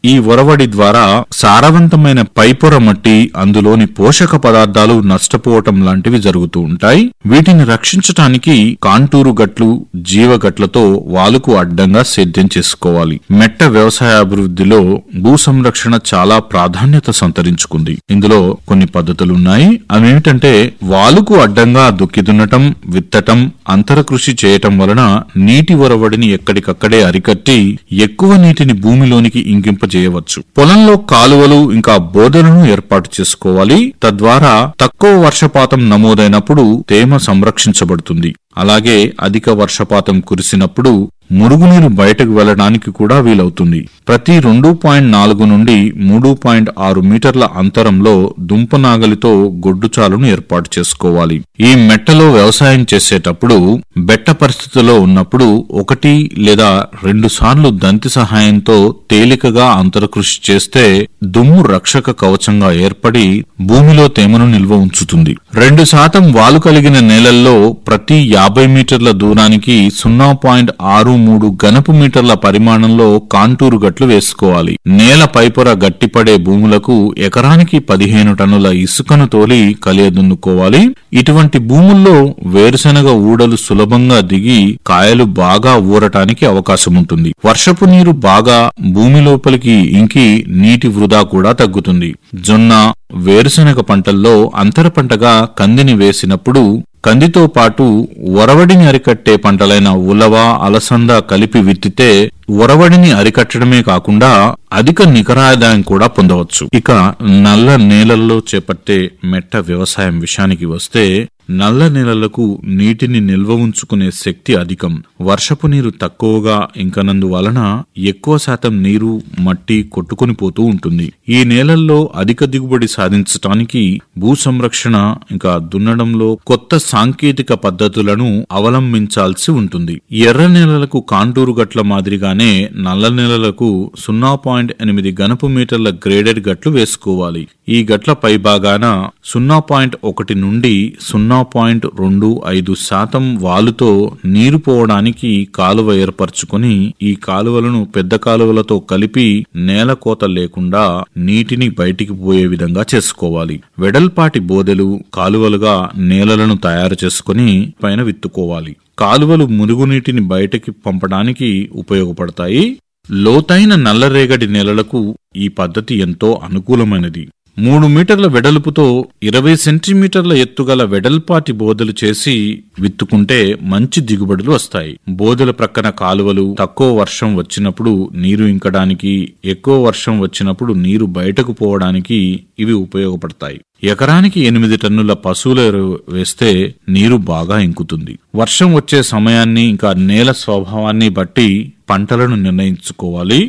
ఈ ఒరవడి ద్వారా సారవంతమైన పైపొర మట్టి అందులోని పోషక పదార్థాలు నష్టపోవటం లాంటివి జరుగుతూ ఉంటాయి వీటిని రక్షించటానికి కాంటూరు గట్లు జీవగట్లతో వాలుకు అడ్డంగా సేద్యం చేసుకోవాలి మెట్ట వ్యవసాయ అభివృద్ధిలో భూ సంరక్షణ చాలా ప్రాధాన్యత సంతరించుకుంది ఇందులో కొన్ని పద్ధతులున్నాయి అవేమిటంటే వాలుకు అడ్డంగా దుక్కి దున్నటం విత్తటం అంతర కృషి చేయటం వలన నీటి ఒరవడిని ఎక్కడికక్కడే అరికట్టి ఎక్కువ నీటిని భూమిలోనికి ఇంకింపజేయవచ్చు పొలంలో కాలువలు ఇంకా బోదెలను ఏర్పాటు చేసుకోవాలి తద్వారా తక్కువ వర్షపాతం నమోదైనప్పుడు తేమ సంరక్షించబడుతుంది అలాగే అధిక వర్షపాతం కురిసినప్పుడు మురుగునీరు బయటకు వెళ్లడానికి కూడా వీలవుతుంది ప్రతి రెండు పాయింట్ నాలుగు నుండి మూడు పాయింట్ ఆరు మీటర్ల అంతరంలో దుంపనాగలితో గొడ్డుచాలను ఏర్పాటు చేసుకోవాలి ఈ మెట్టలో వ్యవసాయం చేసేటప్పుడు బెట్ట పరిస్థితిలో ఉన్నప్పుడు ఒకటి లేదా రెండు సార్లు దంతి సహాయంతో తేలికగా అంతరకృషి చేస్తే దుమ్ము రక్షక కవచంగా ఏర్పడి భూమిలో తేమను నిల్వ ఉంచుతుంది రెండు శాతం వాలు కలిగిన నేలల్లో ప్రతి యాభై మీటర్ల దూరానికి సున్నా పాయింట్ ఆరు మూడు గనపు మీటర్ల పరిమాణంలో కాంటూరు గట్లు వేసుకోవాలి నేల పైపొర గట్టిపడే భూములకు ఎకరానికి పదిహేను టన్నుల ఇసుకను తోలి కలియదున్నుకోవాలి ఇటువంటి భూముల్లో వేరుశెనగ ఊడలు సులభంగా దిగి కాయలు బాగా ఊరటానికి అవకాశం ఉంటుంది వర్షపు నీరు బాగా భూమి లోపలికి ఇంకి నీటి వృధా కూడా తగ్గుతుంది జొన్న వేరుశెనగ పంటల్లో అంతర పంటగా కందిని వేసినప్పుడు కందితో పాటు ఒరవడిని అరికట్టే పంటలైన ఉలవ అలసంద కలిపి విత్తితే ఒరవడిని అరికట్టడమే కాకుండా అధిక నికరాదాయం కూడా పొందవచ్చు ఇక నల్ల నేలల్లో చేపట్టే మెట్ట వ్యవసాయం విషయానికి వస్తే నల్ల నేలలకు నీటిని నిల్వ ఉంచుకునే శక్తి అధికం వర్షపు నీరు తక్కువగా ఇంకనందువలన ఎక్కువ శాతం నీరు మట్టి కొట్టుకొని పోతూ ఉంటుంది ఈ నేలల్లో అధిక దిగుబడి సాధించటానికి భూ సంరక్షణ ఇంకా దున్నడంలో కొత్త సాంకేతిక పద్ధతులను అవలంబించాల్సి ఉంటుంది ఎర్ర నేలలకు కాంటూరు గట్ల మాదిరిగానే నల్ల నేలలకు సున్నా పాయింట్ ఎనిమిది గనపు మీటర్ల గ్రేడెడ్ గట్లు వేసుకోవాలి ఈ గట్ల పైభాగాన సున్నా పాయింట్ ఒకటి నుండి సున్నా పాయింట్ రెండు ఐదు శాతం వాలుతో నీరు పోవడానికి కాలువ ఏర్పరచుకొని ఈ కాలువలను పెద్ద కాలువలతో కలిపి నేల కోత లేకుండా నీటిని బయటికి పోయే విధంగా చేసుకోవాలి వెడల్పాటి బోదెలు కాలువలుగా నేలలను తయారు చేసుకుని పైన విత్తుకోవాలి కాలువలు మురుగునీటిని బయటకి పంపడానికి ఉపయోగపడతాయి లోతైన నల్లరేగడి నేలలకు ఈ పద్ధతి ఎంతో అనుకూలమైనది మూడు మీటర్ల వెడల్పుతో ఇరవై సెంటీమీటర్ల ఎత్తుగల వెడల్పాటి బోదెలు చేసి విత్తుకుంటే మంచి దిగుబడులు వస్తాయి బోదెల ప్రక్కన కాలువలు తక్కువ వర్షం వచ్చినప్పుడు నీరు ఇంకడానికి ఎక్కువ వర్షం వచ్చినప్పుడు నీరు బయటకు పోవడానికి ఇవి ఉపయోగపడతాయి ఎకరానికి ఎనిమిది టన్నుల పశువుల ఎరువు వేస్తే నీరు బాగా ఇంకుతుంది వర్షం వచ్చే సమయాన్ని ఇంకా నేల స్వభావాన్ని బట్టి పంటలను నిర్ణయించుకోవాలి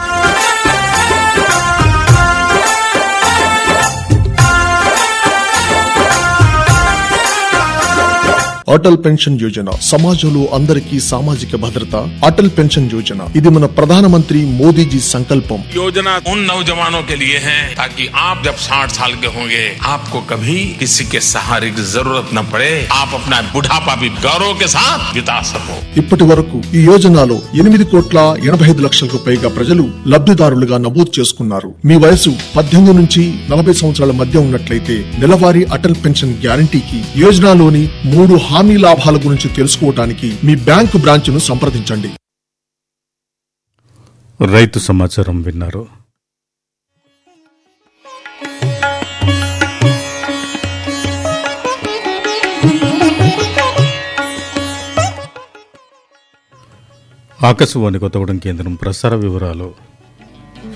అటల్ పెన్షన్ యోజన సమాజంలో అందరికీ సామాజిక భద్రత అటల్ పెన్షన్ యోజన ఇది మన ప్రధానమంత్రి మోదీజీ సంకల్పం योजना उन नौजवानों के लिए है ताकि आप जब 60 साल के होंगे आपको कभी किसी के सहारे की जरूरत न पड़े आप अपना बुढ़ापा भी गौरव के साथ बिता सको ఇప్పటి వరకు ఈ యోజనలో ఎనిమిది కోట్ల ఎనభై ఐదు లక్షలకు పైగా ప్రజలు లబ్ధిదారులుగా నమోదు చేసుకున్నారు మీ వయసు పద్దెనిమిది నుంచి నలభై సంవత్సరాల మధ్య ఉన్నట్లయితే నెలవారీ అటల్ పెన్షన్ గ్యారంటీకి యోజనలోని మూడు హామీ లాభాల గురించి తెలుసుకోవటానికి మీ బ్యాంకు బ్రాంచ్ను సంప్రదించండి రైతు సమాచారం విన్నారు ఆకాశవాణి కొత్తగూడెం కేంద్రం ప్రసార వివరాలు